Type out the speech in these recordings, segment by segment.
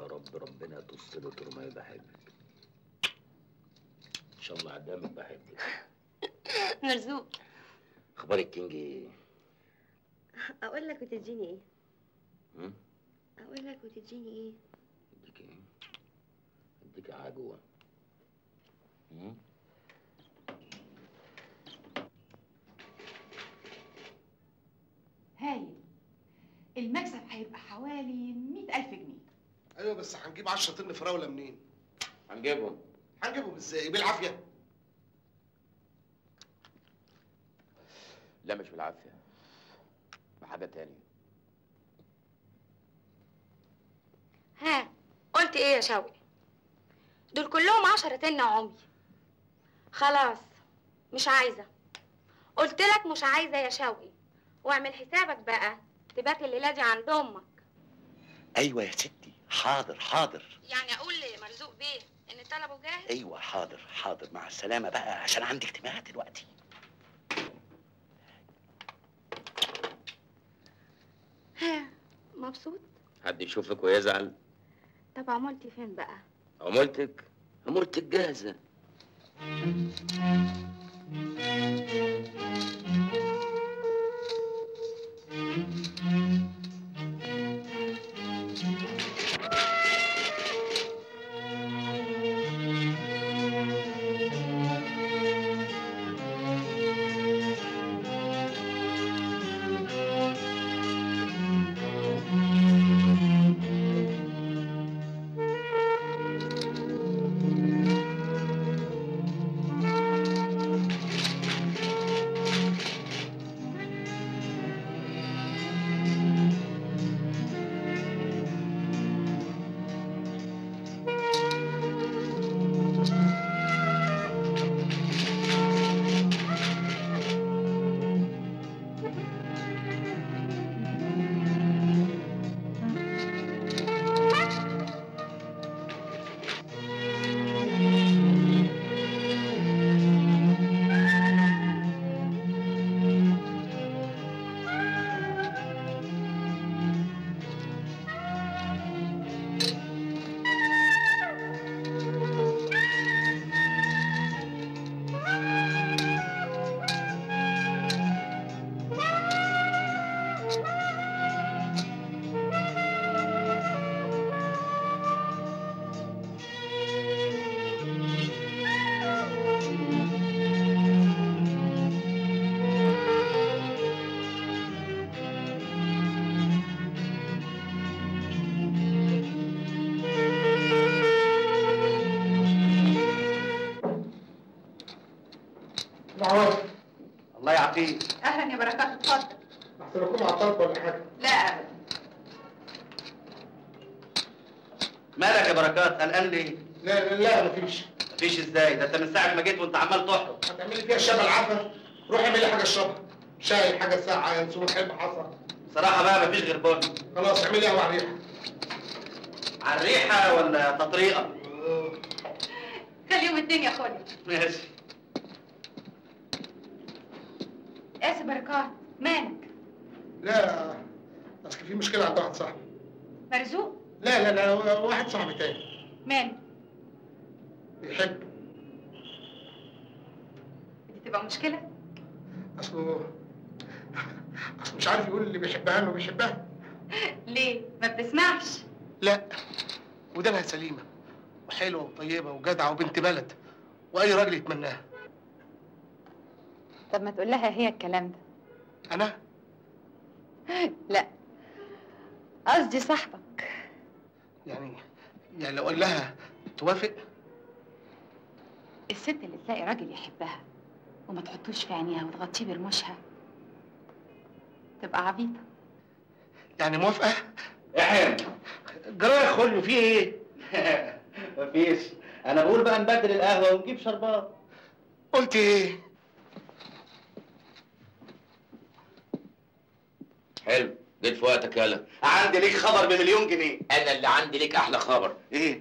رب ربنا يطص له طول ما أنا بحبك ان شاء الله قدامك بحبك مرزوق اخبار الكينج ايه اقول لك وتديني ايه هم؟ اقول لك وتديني ايه اديك ايه اديك عجوه هم؟ هايل المكسب هيبقى حوالي مئة ألف جنيه ايوه بس هنجيب 10 طن فراوله منين؟ هنجيبهم هنجيبهم ازاي؟ بالعافيه لا مش بالعافيه بحاجه تانية ها قلت ايه يا شوقي دول كلهم عشرة تن عمي خلاص مش عايزة قلت لك مش عايزة يا شوقي واعمل حسابك بقى تبات الليلة دي عند امك ايوه يا ستي حاضر حاضر يعني اقول لمرزوق بيه ان طلبه جاهز ايوه حاضر حاضر مع السلامه بقى عشان عندي اجتماع دلوقتي ها مبسوط حد يشوفك ويزعل طب عملتي فين بقى عمولتك عمولتك جاهزه العوض الله يعافيك أهلا يا بركات اتفضل احسن اكون عطلت ولا حاجه لا أبدا مالك يا بركات قلقان ليه لا لا لا مفيش مفيش ازاي ده انت من ساعه ما جيت وانت عمال تحرق هتعملي فيها الشبه العفه روحي اعملي حاجه اشربها شاي حاجه ساعه ينسون حلم حصى بصراحه بقى مفيش غير بن خلاص اعملي قهوه على الريحه على الريحه ولا تطريقه خليهم الدنيا خلي ماشي قاسي بركات مالك لا اصل في مشكله عند واحد صاحبي مرزوق لا لا لا واحد صاحبي تاني مالك بيحب دي تبقى مشكلة اصله اصله مش عارف يقول اللي بيحبها انه بيحبها ليه ما بتسمعش لا ودانها سليمه وحلوه وطيبه وجدعه وبنت بلد واي راجل يتمناها طب ما تقول لها هي الكلام ده انا لا قصدي صاحبك يعني يعني لو قال لها توافق الست اللي تلاقي راجل يحبها وما تحطوش في عينيها وتغطيه برموشها تبقى عبيطة يعني موافقه احنا جرايه خلو في ايه مفيش انا بقول بقى نبدل القهوه ونجيب شربات قلت ايه حلو جيت في وقتك يالا عندي ليك خبر بمليون جنيه انا اللي عندي ليك احلى خبر ايه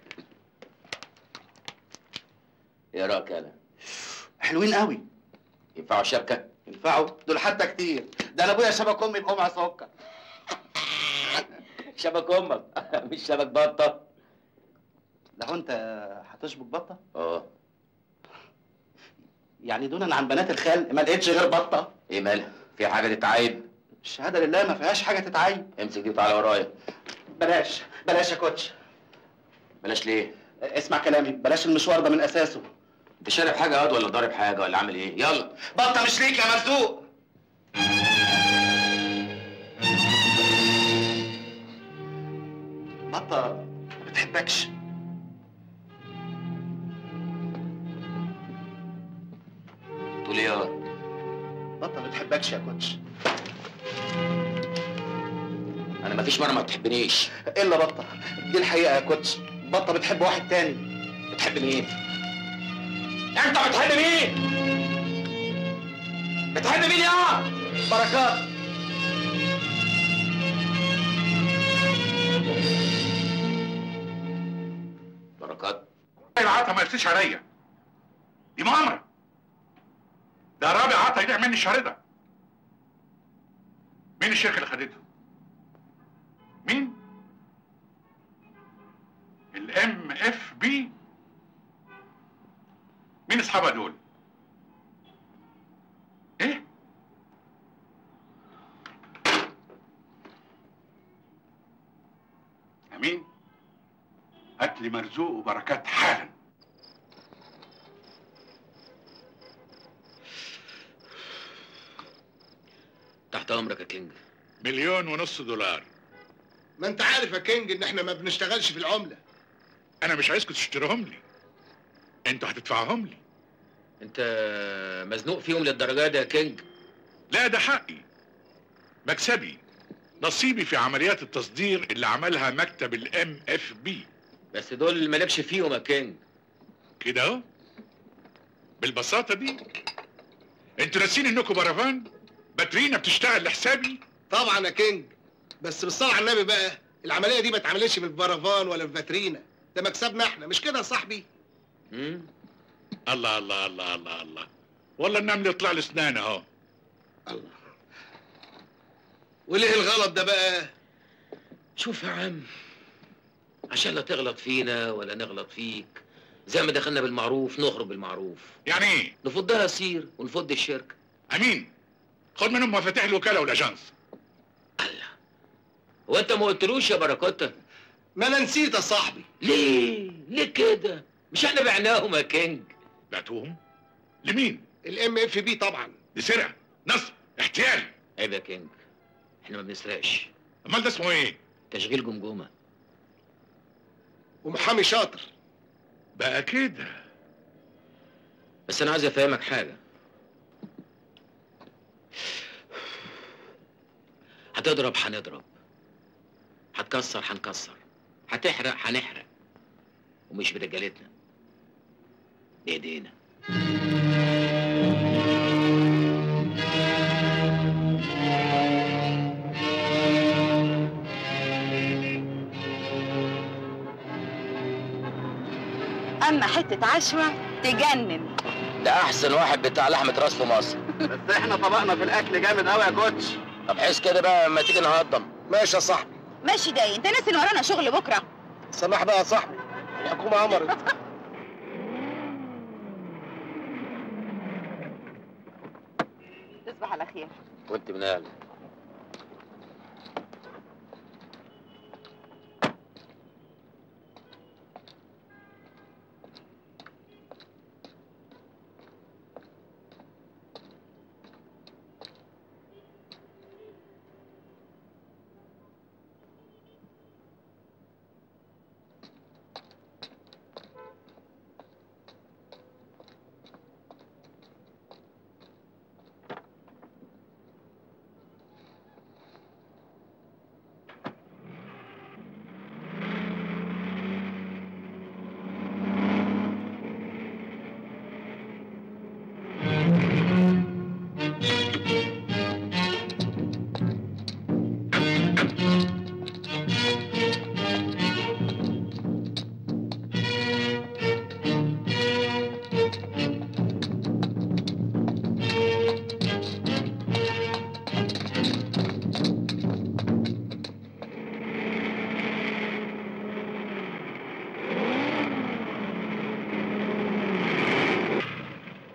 ايه رايك يالا حلوين قوي ينفعوا شبكه ينفعوا دول حتى كتير ده انا ابويا شبك امي بقمع سكر شبك امك مش شبك بطه ده هو انت هتشبك بطه اه يعني دونا عن بنات الخال ما لقيتش غير بطه ايه مالها في حاجه تتعيب الشهاده لله ما فيهاش حاجه تتعين امسك دي وتعالى ورايا بلاش بلاش يا كوتش بلاش ليه اسمع كلامي بلاش المشوار ده من اساسه انت شارب حاجه ياض ولا ضارب حاجه ولا عامل ايه يلا بطه مش ليك يا مرزوق بطه ما بتحبكش تقول ايه ياض بطه ما بتحبكش يا كوتش انا مفيش مره ما بتحبنيش الا بطه دي الحقيقه يا كوتش بطه بتحب واحد تاني بتحب مين انت بتحب مين بتحب مين يا بركات بركات العطا ما قلتش عليا دي مؤامره ده رابع عطا يضيع مني الشهر ده مين الشركه اللي خدته مين الام اف بي مين اصحابها دول ايه امين هات لي مرزوق وبركات حالا تحت امرك يا كينج مليون ونص دولار ما انت عارف يا كينج ان احنا ما بنشتغلش في العمله انا مش عايزكم تشتريهم لي انتوا هتدفعهم لي انت مزنوق فيهم للدرجه دي يا كينج لا ده حقي مكسبي نصيبي في عمليات التصدير اللي عملها مكتب الام اف بي بس دول مالكش فيهم يا كينج كده اهو بالبساطه دي انتوا ناسين انكم برافان باترينا بتشتغل لحسابي طبعا يا كينج بس بالصلاه على النبي بقى العمليه دي ما اتعملتش في البرافان ولا في فاترينا ده مكسبنا احنا مش كده يا صاحبي امم الله الله الله الله الله والله النمل يطلع له اسنان اهو الله وليه الغلط ده بقى شوف يا عم عشان لا تغلط فينا ولا نغلط فيك زي ما دخلنا بالمعروف نخرج بالمعروف يعني ايه نفضها سير ونفض الشركه امين خد منهم مفاتيح الوكاله والاجانس الله هو انت ما قلتلوش يا بركات ما انا نسيت يا صاحبي ليه ليه كده مش احنا بعناهم يا كينج بعتوهم لمين الام اف بي طبعا دي سرقه نصب احتيال عيب يا كينج احنا ما بنسرقش امال ده اسمه ايه تشغيل جمجمه ومحامي شاطر بقى كده بس انا عايز افهمك حاجه هتضرب هنضرب هتكسر هنكسر هتحرق هنحرق ومش برجالتنا بايدينا اما حته عشوه تجنن ده احسن واحد بتاع لحمه راس في مصر بس احنا طبقنا في الاكل جامد قوي يا كوتش طب حس كده بقى لما تيجي نهضم ماشي يا صاحبي ماشي داي انت ناسي ان ورانا شغل بكره سماح بقى يا صاحبي الحكومه امرت تصبح على خير وانت من اهل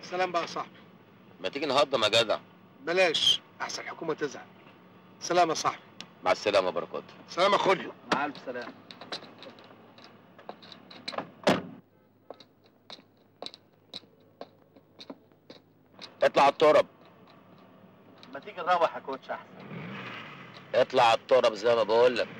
سلام بقى يا صاحبي ما تيجي نهضم يا جدع بلاش احسن الحكومه تزعل سلام يا صاحبي مع السلامه بركات سلام يا خوليو مع الف سلامه اطلع على الترب ما تيجي نروح يا كوتش احسن اطلع على الترب زي ما بقول لك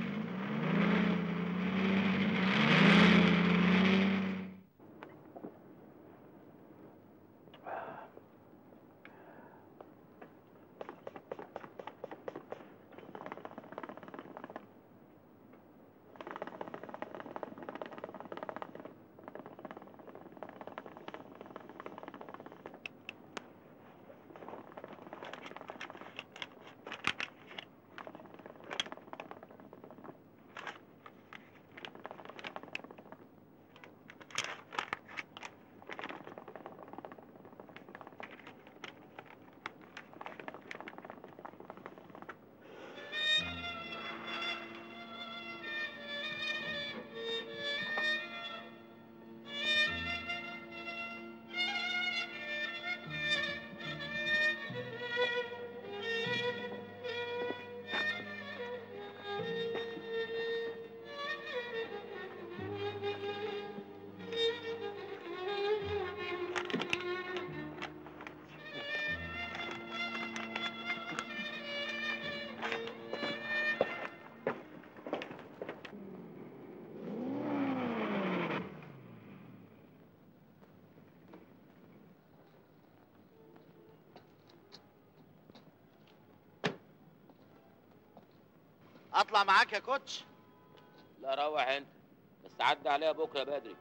اطلع معاك يا كوتش لا روح انت بس عدى عليها بكره بدري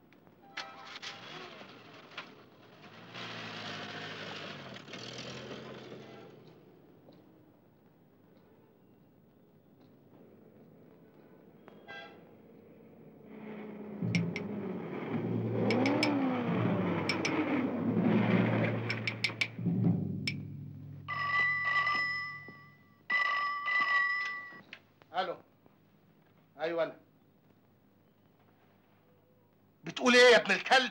الو ايوه انا بتقول ايه يا ابن الكلب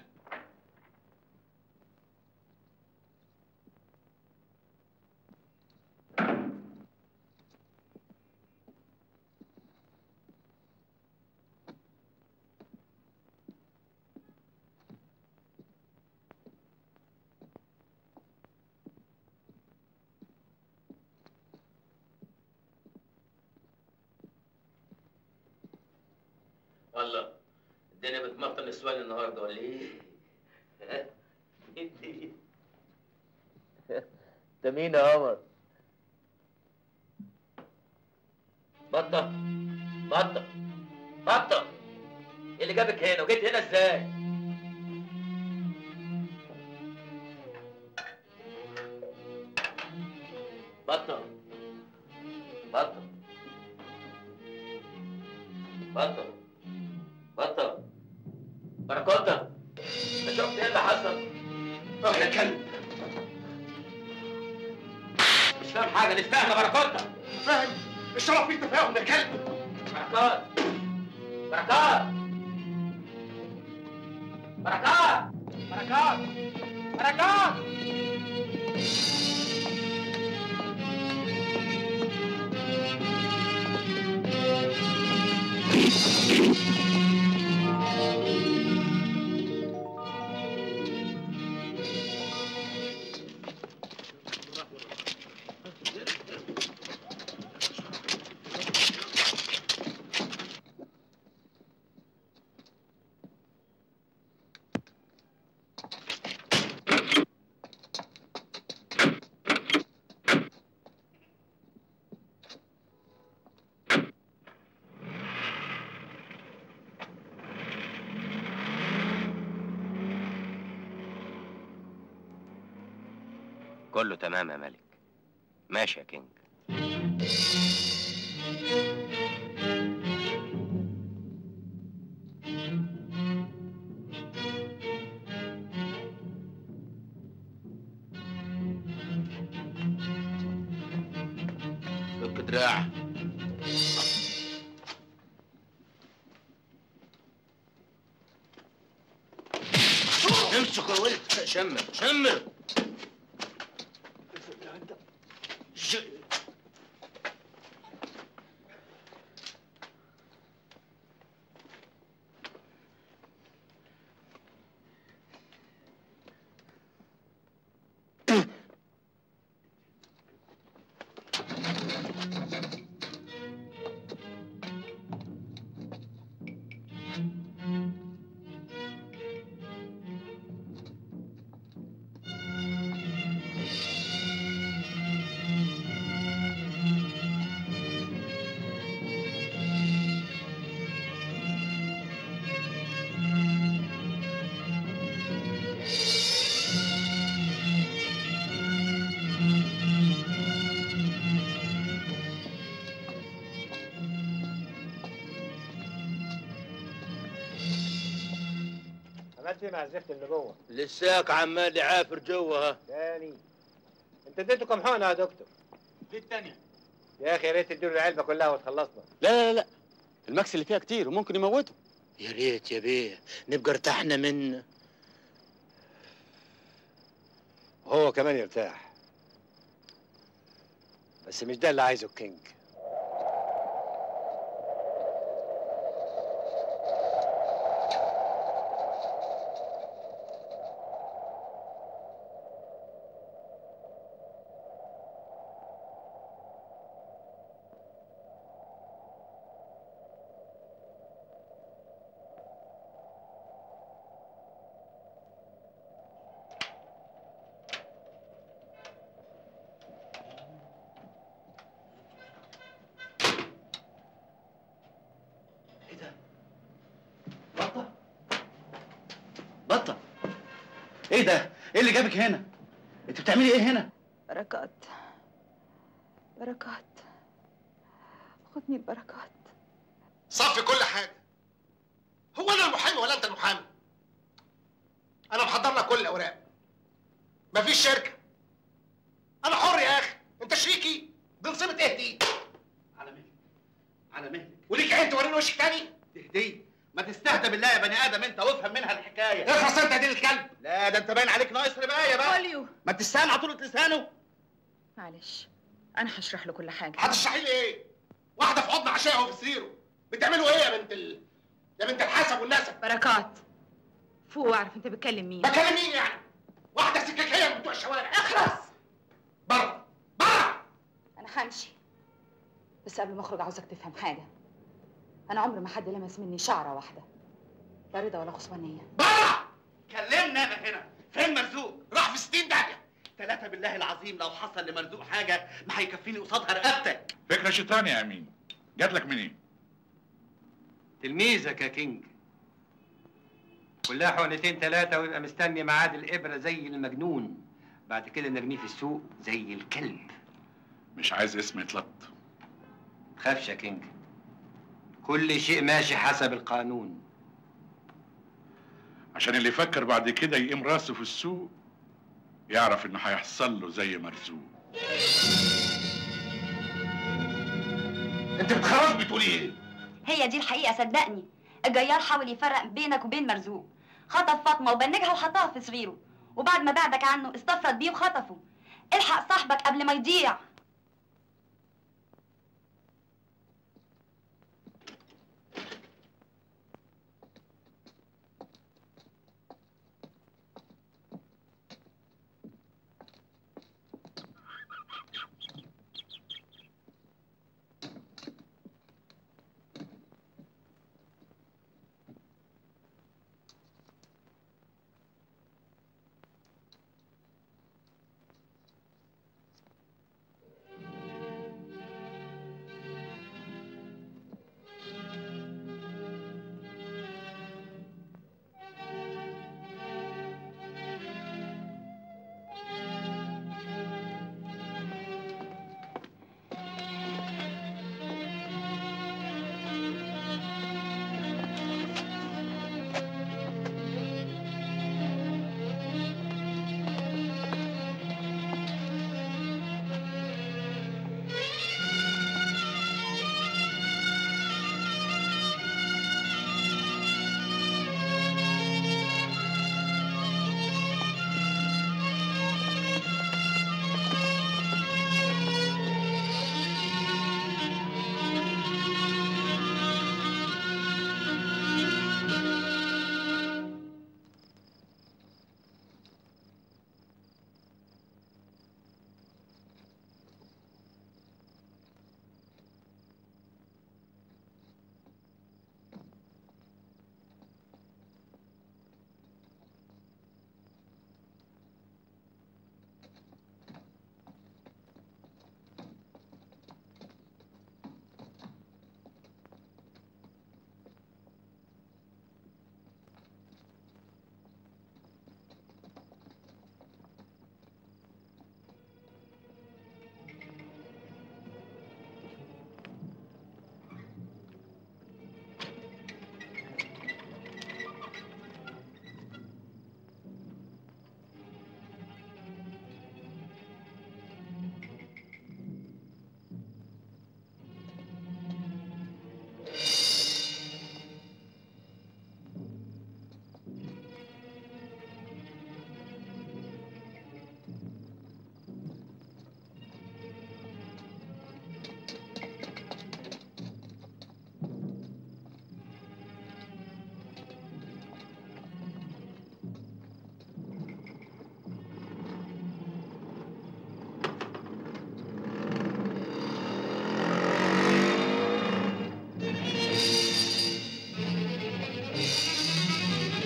والله الدنيا بتمطر نسوان النهارده ولا ايه؟ ها؟ انت انت مين يا قمر؟ بطة بطة بطة ايه اللي جابك هنا وجيت هنا ازاي؟ بطة بطة بطة بطة بركاتة انت شفت ايه اللي حصل؟ اه يا كلب مش فاهم حاجة نتفاهم يا بركاتة فاهم الشرف فيه تفاهم يا كلب بركات بركات بركات بركات بركات كله تمام يا ملك ماشي يا كينج فك دراع امسك يا ولد شمر شمر ش... عملت ايه مع الزفت اللي جوه؟ لساك عمال يعافر جوه تاني انت اديته كام حقنه يا دكتور؟ دي التانية يا اخي يا ريت تديله العلبه كلها وتخلصنا لا لا لا الماكس اللي فيها كتير وممكن يموته يا ريت يا بيه نبقى ارتحنا من وهو كمان يرتاح بس مش ده اللي عايزه الكينج ايه ده؟ بطة؟ بطة ايه ده؟ ايه اللي جابك هنا؟ انت بتعملي ايه هنا؟ بركات بركات خدني البركات صفي كل حاجه هو انا المحامي ولا انت المحامي انا محضر لك كل الاوراق مفيش شركه انا حر يا اخي انت شريكي دي نصيبه ايه دي على مهلك على مهلك وليك عين توريني وشك تاني تهدي ما تستهدى بالله يا بني ادم انت وافهم منها الحكايه اخلص انت يا دين الكلب لا ده انت باين عليك ناقص ربايه بقى اوليو ما تستاهل طولة لسانه معلش انا هشرح له كل حاجه هتشرحي لي ايه واحده في حضن عشاها وفي سريره بتعملوا ايه يا بنت ال... يا بنت الحسب والنسب بركات فوق واعرف انت بتكلم مين بكلم مين يعني واحده سكاكيه من بتوع الشوارع اخلص بره بره انا همشي بس قبل ما اخرج عاوزك تفهم حاجه انا عمري ما حد لمس مني شعره واحده لا رضا ولا خصوانيه بره كلمنا انا هنا فين مرزوق راح في 60 داهيه ثلاثة بالله العظيم لو حصل لمرزوق حاجة ما هيكفيني قصادها رقبتك فكرة شيطان يا أمين جات لك منين؟ تلميذك يا كينج كلها حقنتين ثلاثة ويبقى مستني ميعاد الإبرة زي المجنون بعد كده نرميه في السوق زي الكلب مش عايز اسم يتلط تخافش يا كينج كل شيء ماشي حسب القانون عشان اللي يفكر بعد كده يقيم راسه في السوق يعرف انه هيحصل له زي مرزوق انت بتخرج بتقولي ايه هي دي الحقيقة صدقني الجيار حاول يفرق بينك وبين مرزوق خطف فاطمة وبنجها وحطها في صغيره وبعد ما بعدك عنه استفرد بيه وخطفه الحق صاحبك قبل ما يضيع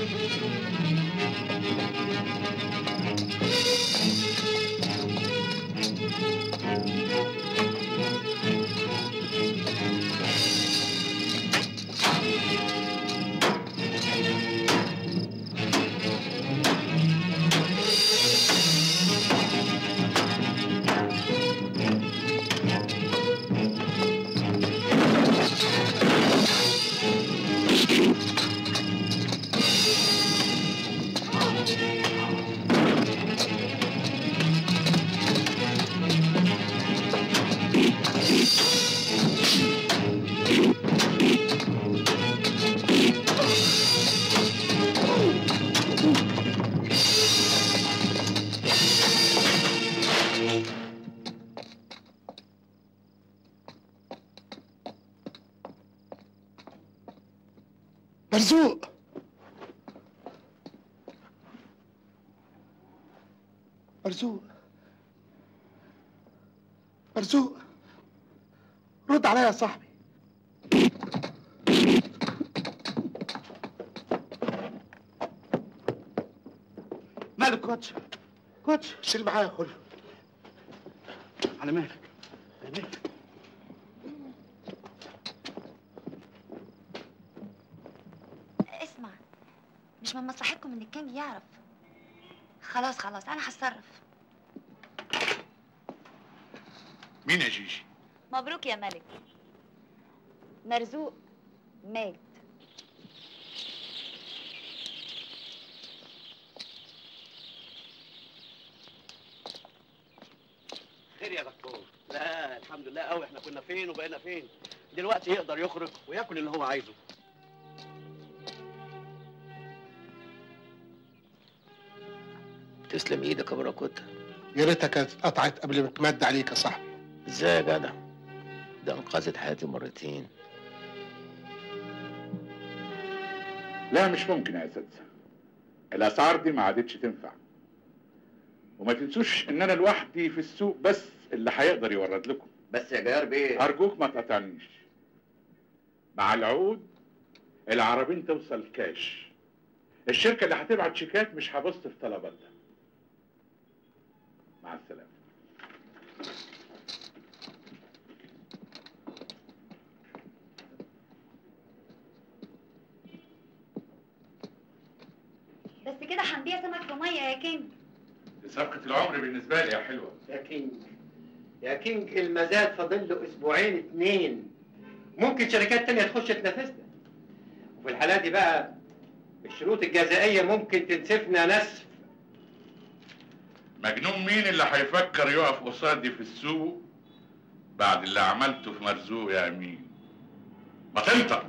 مرزوق مرزوق مرزوق رد عليا يا صاحبي مالك كوتش كوتش شيل معايا كله على مالك على مالك اسمع مش من مصلحتكم ان الكينج يعرف خلاص خلاص انا هتصرف مين يا جيجي مبروك يا ملك مرزوق مات خير يا دكتور لا الحمد لله قوي احنا كنا فين وبقينا فين دلوقتي يقدر يخرج وياكل اللي هو عايزه تسلم ايدك يا براكوتا يا ريتها كانت اتقطعت قبل ما تمد عليك يا صاحبي ازاي يا جدع ده انقذت حياتي مرتين لا مش ممكن يا اساتذه الاسعار دي ما عادتش تنفع وما تنسوش ان انا لوحدي في السوق بس اللي هيقدر يورد لكم بس يا جيار بيه ارجوك ما تقطعنيش مع العقود العربين توصل كاش الشركه اللي هتبعت شيكات مش هبص في طلباتها مع السلامه بس كده هنبيع سمك في ميه يا كينج دي صفقه العمر بالنسبه لي يا حلوه يا كينج يا كينج المزاد فاضل له اسبوعين اتنين ممكن شركات تانية تخش تنافسنا وفي الحالة دي بقى الشروط الجزائية ممكن تنسفنا نسف مجنون مين اللي هيفكر يقف قصادي في السوق بعد اللي عملته في مرزوق يا امين ما تنطق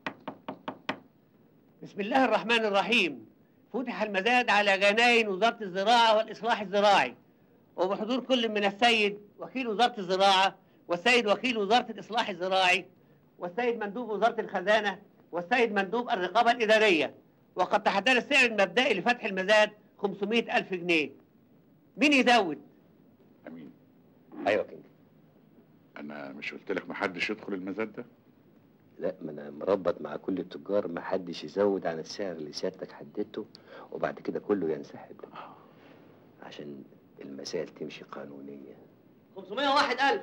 بسم الله الرحمن الرحيم فتح المزاد على جناين وزارة الزراعة والإصلاح الزراعي وبحضور كل من السيد وكيل وزارة الزراعة والسيد وكيل وزارة الإصلاح الزراعي والسيد مندوب وزارة الخزانة والسيد مندوب الرقابة الإدارية وقد تحدد السعر المبدئي لفتح المزاد 500 ألف جنيه مين يزود؟ امين ايوه كينج انا مش قلت لك محدش يدخل المزاد ده لا ما انا مربط مع كل التجار ما حدش يزود عن السعر اللي سيادتك حددته وبعد كده كله ينسحب عشان المسائل تمشي قانونية 501 ألف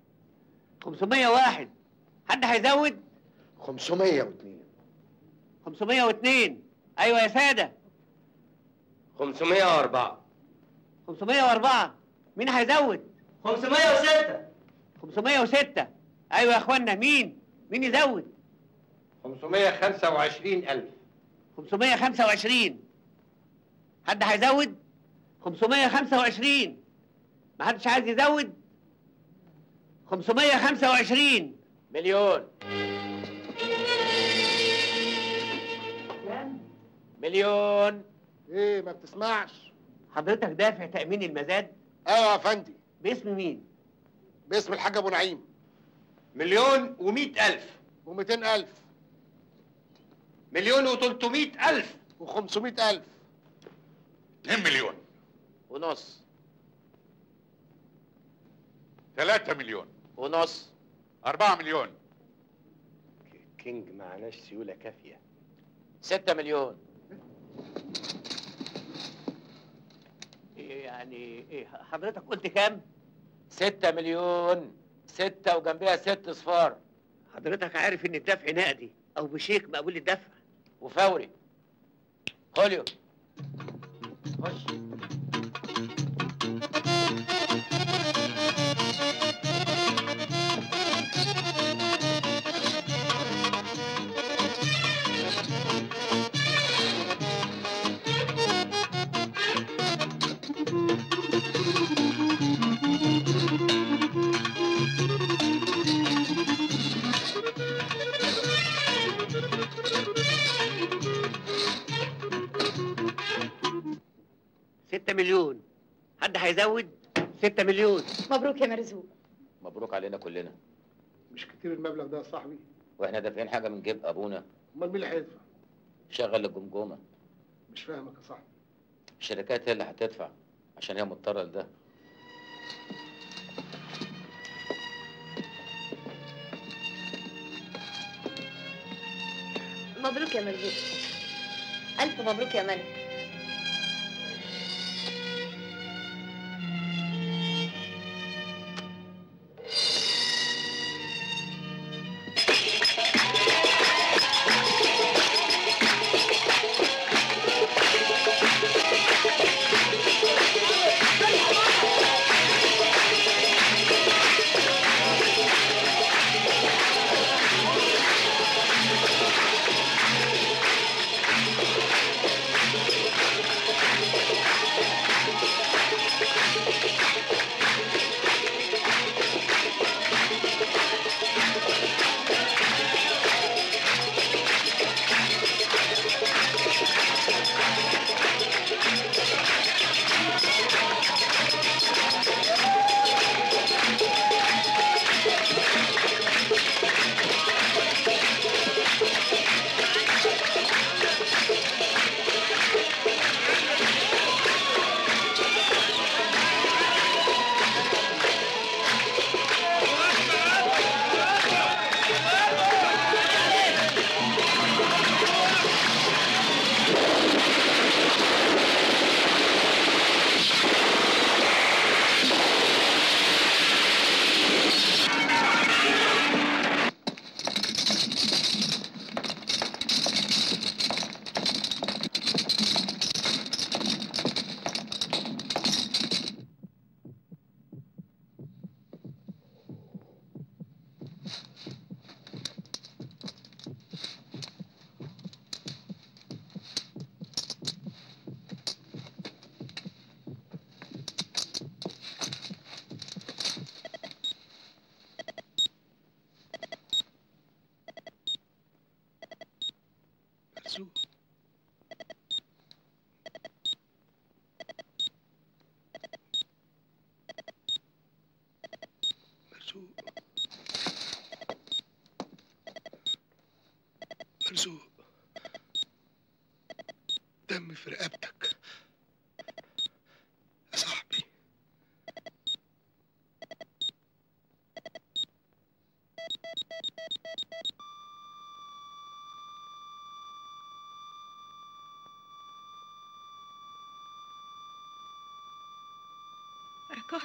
501 حد هيزود؟ 502 502 أيوة يا سادة 504 504 مين هيزود؟ 506 506 ايوه يا اخوانا مين؟ مين يزود؟ 525 ألف 525 حد هيزود؟ 525 ما حدش عايز يزود؟ 525 مليون مليون ايه ما بتسمعش حضرتك دافع تأمين المزاد ايوه يا فندي باسم مين؟ باسم الحاج ابو نعيم مليون ومئة ألف و200 الف مليون وتلتمائة ألف و500 الف 2 مليون ونص 3 مليون ونص 4 مليون كينج معناش سيولة كافية ستة مليون يعني ايه حضرتك قلت كام؟ ستة مليون ستة وجنبها ست صفار حضرتك عارف ان الدفع نقدي او بشيك مقبول الدفع وفوري خوليو خش ستة مليون حد هيزود ستة مليون مبروك يا مرزوق مبروك علينا كلنا مش كتير المبلغ ده يا صاحبي واحنا دافعين حاجة من جيب ابونا امال مين اللي هيدفع شغل الجمجمة مش فاهمك يا صاحبي الشركات هي اللي هتدفع عشان هي مضطرة لده مبروك يا مرزوق ألف مبروك يا ملك مرزوق مرزوق مرزوق دم في رقبتك يا صاحبي بركات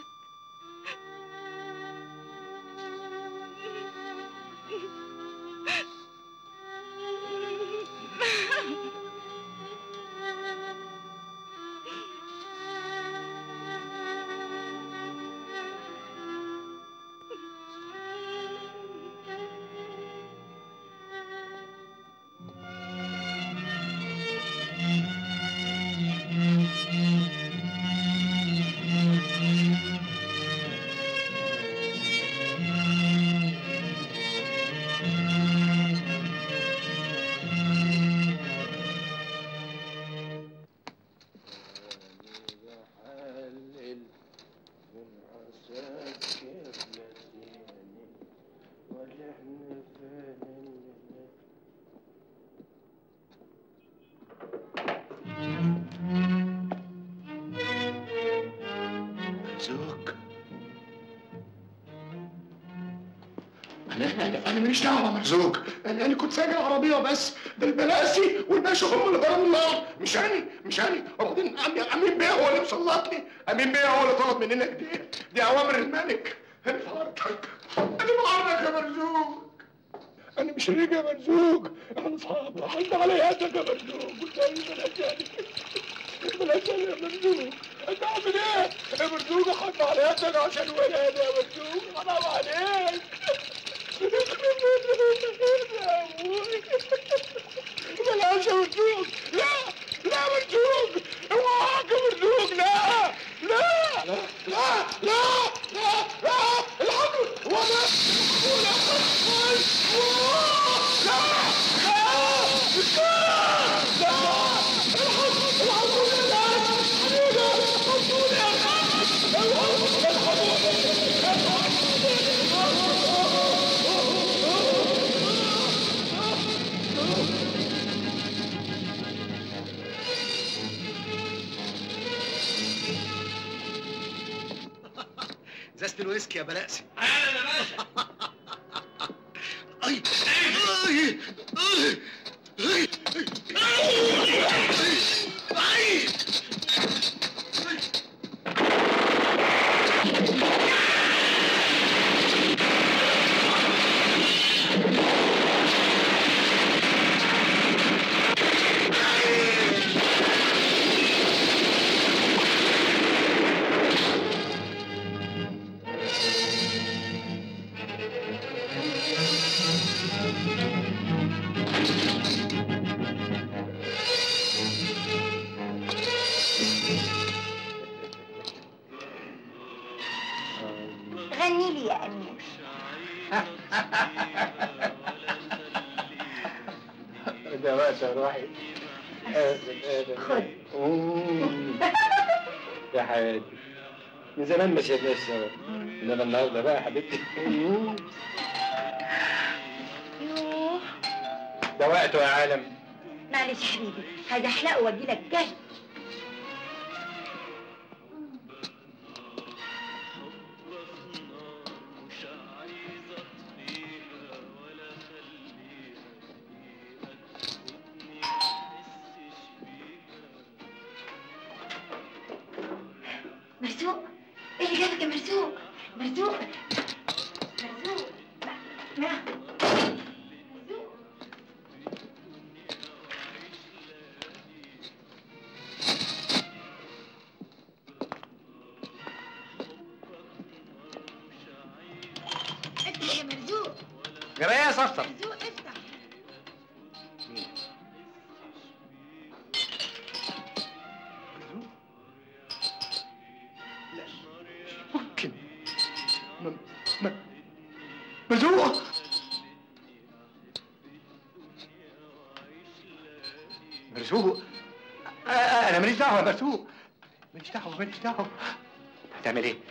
مرزوق أنا انا ماليش دعوه مرزوق انا انا كنت سايق العربيه بس ده البلاسي والباشا هم اللي ضربوا النار مش انا مش انا وبعدين أمي- امين بيه هو اللي مسلطني امين بيه هو اللي طلب مننا كده دي اوامر الملك انا في عرضك انا في عرضك يا مرزوق انا مش رجع يا مرزوق احنا اصحاب حد على يدك يا مرزوق قلت لي بلاش يعني بلاش يعني يا مرزوق انت عامل ايه يا مرزوق حد على يدك عشان ولاد يا مرزوق حرام عليك بلاش يا مرزوق لا لا يا مرزوق اوعاك يا مرزوق لا لا لا لا لا لا لا الحمد هو ده هو ده ازازه الويسكي يا بلاسي انا يا باشا اي اي اي اي غني لي يا امير ده باشا روحي خد يا حياتي من زمان ما شفناش سوا انما النهارده بقى يا حبيبتي يوه ده وقته يا عالم معلش حبيبي هدحلقه واجي لك جاي مرزوق ايه اللي جابك يا مرزوق مرزوق مرزوق ما ما مرزوق افتح يا مرزوق جرايه يا صفصف مرزوق افتح ممكن م- م- مرزوق مرزوق آه، آه، انا ماليش دعوه يا مرزوق ماليش دعوه ماليش دعوه هتعمل ايه؟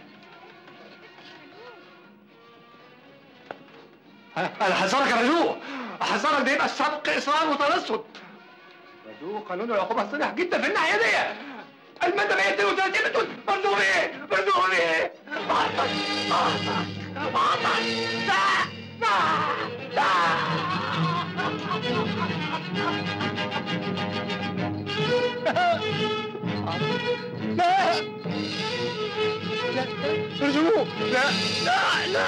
ها، انا حذرك يا مرزوق حذرك ده يبقى سبق اصرار وترصد مرزوق قانون العقوبه صريح جدا في الناحيه دي المادة 132 بتقول مرزوق ايه؟ مرزوق ايه؟ بعطك بعطك بعطك لا لا لا لا مرزوق لا لا لا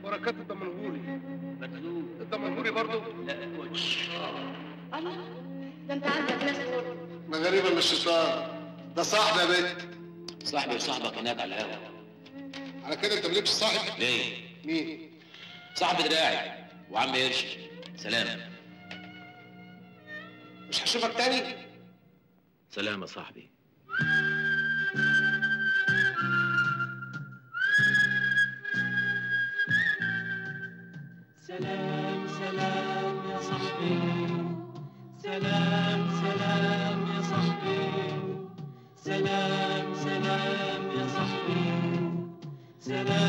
بركات الدمنهوري مرزوق الدمنهوري برضه لا كوتش الله ده انت عندك ناس كل ما غريبه من الشيطان ده صاحبي يا بنت صاحبي وصاحبك هناك على الهوا على كده انت مالكش صاحب ليه؟ مين صاحب دراعي وعم قرش سلام مش هشوفك تاني سلام يا صاحبي سلام سلام يا صاحبي سلام سلام يا صاحبي سلام سلام يا صاحبي سلام